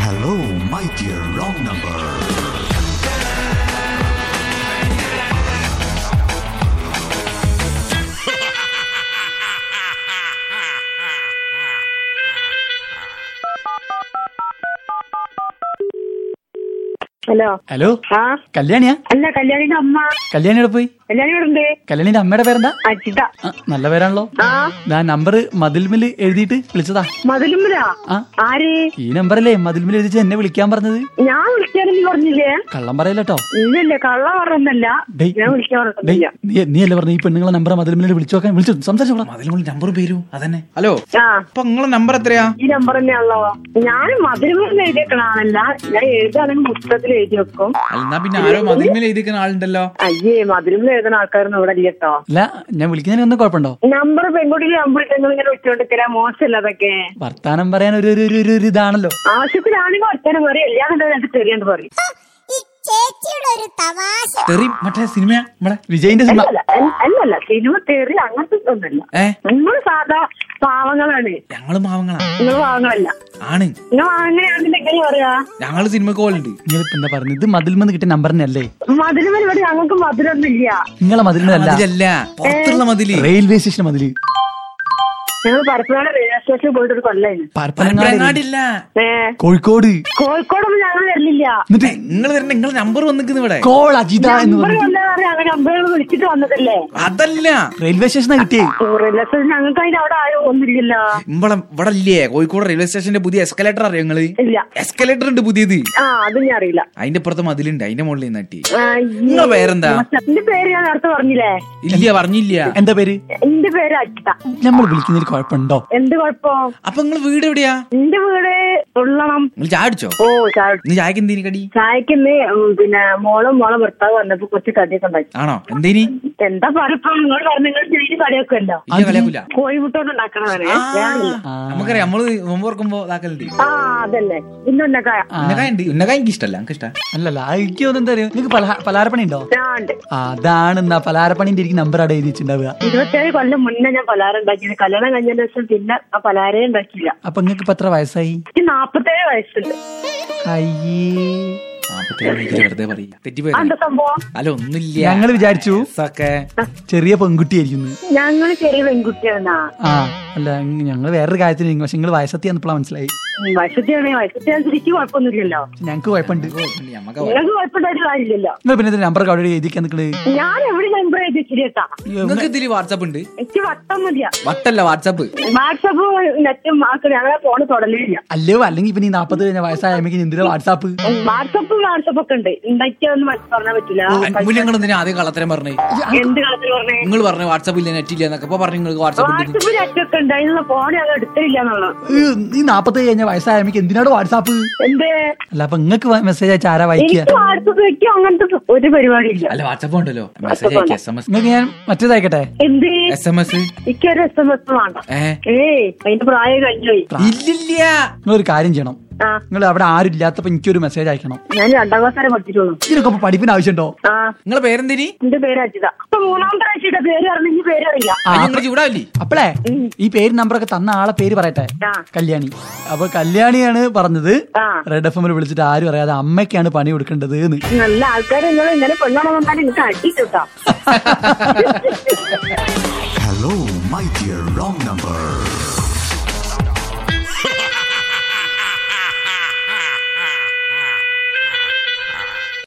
Hello, my dear wrong number. Hello hello ആ കല്യാണിയാ അല്ല കല്യാണിന്റെ അമ്മ കല്യാണിയുടെ പോയി കല്യാണി ഇവിടെ ഉണ്ട് കല്യാണിന്റെ അമ്മയുടെ പേരെന്താ അജിത ആ, നല്ല പേരാണല്ലോ ആ ഞാൻ നമ്പർ മതിൽമില് എഴുതിയിട്ട് വിളിച്ചതാ മതിലുമ്പലാ ആ ആര് ഈ നമ്പറല്ലേ മതിൽമിൽ എഴുതിച്ച് എന്നെ വിളിക്കാൻ പറഞ്ഞത് ഞാൻ വിളിക്കാനെന്ന് പറഞ്ഞില്ലേ കള്ളം പറയല്ലോ ഇല്ലല്ല കള്ള പറഞ്ഞല്ല ഡേയ്, ഞാൻ വിളിക്കാൻ ഡേയ്, പറഞ്ഞില്ല നീ നീ അല്ലേ പറഞ്ഞു ഈ പെണ്ണുങ്ങളെ നമ്പർ മതിൽമിൽ വിളിച്ചു നോക്കാൻ വിളിച്ചു സംസാരിച്ചോളാം അതിലുള്ള നമ്പർ പേരു അതന്നെ ഹലോ ആ അപ്പൊ നിങ്ങളെ നമ്പർ എത്രയാ ഈ നമ്പർ തന്നെയാണല്ലോ ഞാൻ മതിലുമ്പ് എഴുതിയേക്കണാണല്ല ഞാൻ എഴുതാണെങ്കിൽ പുസ്തകത്തിൽ എഴുതി വെക്കും എന്നാ പിന്നെ ആരോ മതിന്മേൽ എഴുതിക്കുന്ന ആളുണ്ടല്ലോ അയ്യേ മതിലുമ്പ് എഴുതുന്ന ആൾക്കാരൊന്നും ഇവിടെ ഇല്ല കേട്ടോ അല്ല ഞാൻ വിളിക്കുന്നതിന് ഒന്നും കുഴപ്പമുണ്ടോ നമ്പർ പെൺകുട്ടിയുടെ നമ്പർ നിങ്ങൾ ഇങ്ങനെ വെച്ചോണ്ടിരിക്കല മോശമല്ല അതൊക്കെ വർത്താനം പറയാൻ ഒരു ഒരു- ഒരു ഒരു ഒരു ഇതാണല്ലോ ആവശ്യത്തിലാണെങ്കിൽ ഒറ്റനെ പറയും എല്ലാതും എനിക്ക് തെറിയാണ്ട് പറയും ഈ ചേച്ചിയുടെ ഒരു തമാശ തെറി മറ്റേ സിനിമ നമ്മളെ വിജയിന്റെ സിനിമ അല്ലല്ല അല്ല- അല്ലല്ല സിനിമ തെറി അങ്ങനത്തെ ഒന്നുമില്ല ഏ നിങ്ങൾ സാധാ പാവങ്ങളാണ് ഞങ്ങള് പാവങ്ങളാ നിങ്ങൾ പാവങ്ങളല്ല ആണ് നിങ്ങൾ അങ്ങനെയാണെങ്കിൽ എങ്ങനെ പറയാ ഞങ്ങള് സിനിമക്ക് പോലുണ്ട് നിങ്ങൾ എന്താ പറഞ്ഞത് ഇത് മതിൽമെന്ന് കിട്ടിയ നമ്പർ തന്നെ അല്ലേ മധുരം ഇവിടെ ഞങ്ങൾക്ക് മധുരമൊന്നും ഇല്ല നിങ്ങളെ മതിലിനല്ല മതിലല്ല പുറത്തുള്ള മതില് റെയിൽവേ സ്റ്റേഷൻ മതില് ഞങ്ങൾ പരപ്പനാട് റെയിൽവേ സ്റ്റേഷനിൽ പോയിട്ട് ഒരു കൊല്ലായിരുന്നു പരപ്പനങ്ങാടി പരപ്പനങ്ങാടില്ല ഏ കോഴിക്കോട് കോഴിക്കോടൊന്നും ഞങ്ങൾ വരില്ല എന്നിട്ട് നിങ്ങൾ തരുന്ന നിങ്ങൾ നമ്പർ വന്നിക്കുന്ന ഇവിടെ കോൾ അജിത എന്ന് നമ്പർ പറഞ്ഞു കൊല്ലാ പറയാ അങ്ങനെ നമ്പറുകൾ വിളിച്ചിട്ട് വന്നതല്ലേ അതല്ല റെയിൽവേ സ്റ്റേഷനാ കിട്ടിയേ റെയിൽവേ സ്റ്റേഷൻ ഞങ്ങൾക്ക് അതിന്റെ അവിടെ ആരും ഒന്നുമില്ലല്ലോ ഇമ്പളെ ഇവിടെ ഇല്ലേ കോഴിക്കോട് റെയിൽവേ സ്റ്റേഷന്റെ പുതിയ എസ്കലേറ്റർ അറിയോ നിങ്ങള് ഇല്ല എസ്കലേറ്റർ ഉണ്ട് പുതിയത് ആ അത് ഞാൻ അറിയില്ല അതിന്റെ പുറത്ത് മതിലുണ്ട് അതിന്റെ മുകളിൽ നട്ടി ആ, ഈ- നിങ്ങളെ പേരെന്താ എന്റെ പേര് ഞാൻ നേരത്തെ പറഞ്ഞില്ലേ ഇല്ല പറഞ്ഞില്ല എന്താ പേര് എന്റെ പേര് അജിത നമ്മൾ വിളിക്കുന്നതിൽ കുഴപ്പമുണ്ടോ എന്ത് കുഴപ്പം അപ്പൊ നിങ്ങൾ വീട് എവിടെയാ എന്റെ വീട് ഉള്ളണം നിങ്ങൾ ചായ അടിച്ചോ ഓ ചായ ഇന്ന് ചായക്ക് എന്തേനി കടി ചായക്ക് ഇന്ന് ഉം, പിന്നെ മോളും മോളെ ഭർത്താവ് വന്നപ്പോ കുറച്ച് കടിയൊക്കെ ഉണ്ടാക്കി ആണോ എന്തേനി എന്താ പറയപ്പോ നിങ്ങൾ പറഞ്ഞു നിങ്ങൾ ജയില് കടിയൊക്കെ ഉണ്ടോ ഇല്ല കളിയാക്കൂല കോഴിമുട്ടോണ്ട് ഉണ്ടാക്കണവരെ ഞാനില്ല നമുക്കറിയാം നമ്മള് നോമ്പ് തുറക്കുമ്പോ ഇതാക്കലുണ്ട് ആ അതല്ലേ ഇന്നുണ്ടാക്കായ ഉന്നക്കായ ഉണ്ട് ഉന്നക്കായ എനിക്ക് ഇഷ്ടമല്ല എനിക്ക് ഇഷ്ടം അല്ലല്ല എനിക്ക് തോന്നുന്നു എന്താ അറിയോ നിങ്ങൾക്ക് പലഹാ പലഹാരപ്പണി ഉണ്ടോ ഞാൻ ഉണ്ട് ആ, അതാണ് എന്നാ പലഹാരപ്പണിന്റെ എനിക്ക് നമ്പർ അവിടെ എഴുതി വെച്ചിട്ടുണ്ടാവുക ഇരുപത്തേഴ് കൊല്ലം മുന്നേ ഞാൻ പലഹാരം ഉണ്ടാക്കിയത് കല്യാണം കഴിഞ്ഞതിന് ശേഷം പിന്നെ ആ പലഹാരേ ഉണ്ടാക്കിയില്ല അപ്പൊ നിങ്ങൾക്ക് ഇപ്പൊ എത്ര വയസ്സായി എനിക്ക് നാപ്പത്തേഴ് വയസ്സുണ്ട് അയ്യേ നാപ്പത്തേഴ് വയസ്സിൽ വെറുതെ പറയാ തെറ്റിപ്പോയി എന്താ സംഭവം അല്ല ഒന്നുമില്ല ഞങ്ങൾ വിചാരിച്ചു ഒക്കെ ചെറിയ പെൺകുട്ടിയായിരിക്കും ഞങ്ങള് ചെറിയ പെൺകുട്ടിയാണെന്നാ ആ അല്ല ഞങ്ങൾ വേറൊരു കാര്യത്തിന് പക്ഷെ നിങ്ങൾ വയസ്സത്തി വന്നപ്പോഴാണ് മനസ്സിലായി വയസ്സത്തെയാണെ വയസ്സത്തെയാണ് തിരിച്ചു കുഴപ്പമൊന്നുമില്ലല്ലോ ഞങ്ങൾക്ക് കുഴപ്പമുണ്ട് നമുക്ക് നിങ്ങൾക്ക് കുഴപ്പമുണ്ടായിട്ട് കാര്യമില്ലല്ലോ നിങ്ങൾ പിന്നെ നമ്പർ അവിടെ എഴുതിക്കാൻ നിൽക്കണേ ഞാൻ എവിടെ നമ്പർ എഴുതിച്ചിട്ടാ നിങ്ങൾക്ക് ഇതില് വാട്സാപ്പ് ഉണ്ട് എനിക്ക് വട്ടൊന്നുമില്ല വട്ടല്ല വാട്സാപ്പ് വാട്സപ്പ് നെറ്റും ആക്കി ഞങ്ങളെ ഫോണ് തൊടലില്ല അല്ലയോ അല്ലെങ്കിൽ ഇപ്പൊ നീ നാപ്പത് കഴിഞ്ഞ വയസ്സായമെങ്കിൽ എന്തിനാ വാട്സാപ്പ് വാട്സപ്പ് വാട്സപ്പ് ഒക്കെ ഉണ്ട് ഉണ്ടാക്കിയൊന്നും പറഞ്ഞാൽ പറ്റില്ല നിങ്ങൾ എന്തിനാ ആദ്യം കള്ളത്തരം പറഞ്ഞേ എന്ത് കളത്തിൽ പറഞ്ഞേ നിങ്ങൾ പറഞ്ഞു വാട്സാപ്പ് ഇല്ല നെറ്റ് ഇല്ല എന്നൊക്കെ അപ്പൊ പറഞ്ഞു നിങ്ങൾക്ക് വാട്സാപ്പ് ഉണ്ട് വാട്സപ്പ് നെറ്റൊക്കെ ഉണ്ട് അതിനുള്ള ഫോൺ ഞങ്ങൾ എടുത്തില്ല എന്നുള്ളത് ഈ നീ നാപ്പത് കഴിഞ്ഞ വയസ്സായമെങ്കിൽ എന്തിനാണ് വാട്സാപ്പ് എന്ത് അല്ല അപ്പൊ നിങ്ങൾക്ക് മെസ്സേജ് അയച്ച ആരാ വായിക്കുക എനിക്ക് വാട്സപ്പ് വെക്കും അങ്ങനത്തെ ഒരു പരിപാടിയില്ല അല്ല വാട്സാപ്പ് ഉണ്ടല്ലോ മെസ്സേജ് അയക്കുക എസ് എം എസ് നിങ്ങൾക്ക് ഞാൻ മറ്റേതായിക്കട്ടെ എന്ത് എസ് എം എസ് എനിക്കൊരു എസ് എം എസ് വേണ്ട ഏ ഏയ് അതിന്റെ പ്രായം കഴിഞ്ഞുപോയി ഇല്ലില്ല നിങ്ങളൊരു കാര്യം ചെയ്യണം ആ നിങ്ങൾ അവിടെ ആരും ഇല്ലാത്തപ്പോ എനിക്കൊരു മെസ്സേജ് അയക്കണം ഞാൻ രണ്ടാം ക്ലാസ് വരെ പഠിച്ചിട്ടുള്ളൂ ഇതിനൊക്കെ അപ്പൊ പഠിപ്പിന് ആവശ്യമുണ്ടോ ആ നിങ്ങളെ പേരെന്തിനി എന്റെ പേര് അജിത അപ്പൊ മൂന്നാമത്തെ ആഴ്ചയുടെ പേര് അറിഞ്ഞെങ്കിൽ പേര് അറിയില്ല നിങ്ങൾ ചൂടാവില്ലേ അപ്പളേ ഈ പേര് നമ്പറൊക്കെ തന്ന ആളെ പേര് പറയട്ടെ ആ. കല്യാണി അപ്പൊ കല്യാണിയാണ് പറഞ്ഞത് ആ. റെഡ് എഫ് എമ്മിൽ വിളിച്ചിട്ട് ആരും അറിയാതെ അമ്മയ്ക്കാണ് പണി കൊടുക്കേണ്ടത് എന്ന് നല്ല ആൾക്കാർ നിങ്ങൾ ഇങ്ങനെ പെണ്ണാണെന്ന് പറഞ്ഞാൽ നിങ്ങൾക്ക് അടിച്ചിട്ടാ Hello, my dear wrong number.